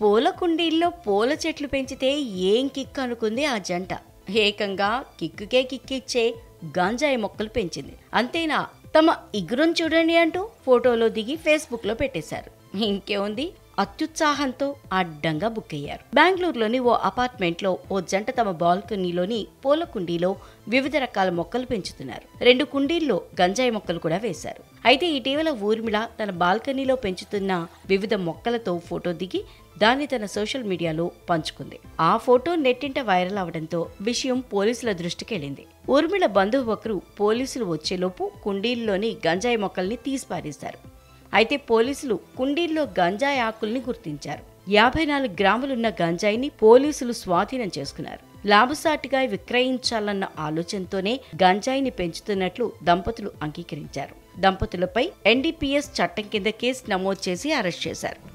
పూల కుండీల్లో పూల చెట్లు పెంచితే ఏం కిక్ అనుకుంది ఆ జంట ఏకంగా కిక్కుకే కిక్కిచ్చే గాంజాయి మొక్కలు పెంచింది అంతేనా తమ ఇగురం చూడండి అంటూ ఫోటోలో దిగి ఫేస్బుక్లో పెట్టేశారు ఇంకేముంది అత్యుత్సాహంతో అడ్డంగా బుక్ అయ్యారు బెంగళూరులోని ఓ అపార్ట్మెంట్లో ఓ జంట తమ బాల్కనీలోని పూల కుండీలో వివిధ రకాల మొక్కలు పెంచుతున్నారు రెండు కుండీల్లో గంజాయి మొక్కలు కూడా వేశారు అయితే ఇటీవల ఊర్మిళ తన బాల్కనీలో పెంచుతున్న వివిధ మొక్కలతో ఫోటో దిగి దాన్ని తన సోషల్ మీడియాలో పంచుకుంది ఆ ఫోటో నెట్టింట వైరల్ అవడంతో విషయం పోలీసుల దృష్టికి వెళ్ళింది ఊర్మిళ బంధువు ఒకరు పోలీసులు వచ్చేలోపు కుండీల్లోని గంజాయి మొక్కల్ని తీసిపారేశారు అయితే పోలీసులు కుండీల్లో గంజాయి ఆకుల్ని గుర్తించారు యాభై నాలుగు గ్రాములున్న గంజాయిని పోలీసులు స్వాధీనం చేసుకున్నారు లాభసాటిగా విక్రయించాలన్న ఆలోచనతోనే గంజాయిని పెంచుతున్నట్లు దంపతులు అంగీకరించారు దంపతులపై ఎన్డీపీఎస్ చట్టం కింద కేసు నమోదు చేసి అరెస్ట్ చేశారు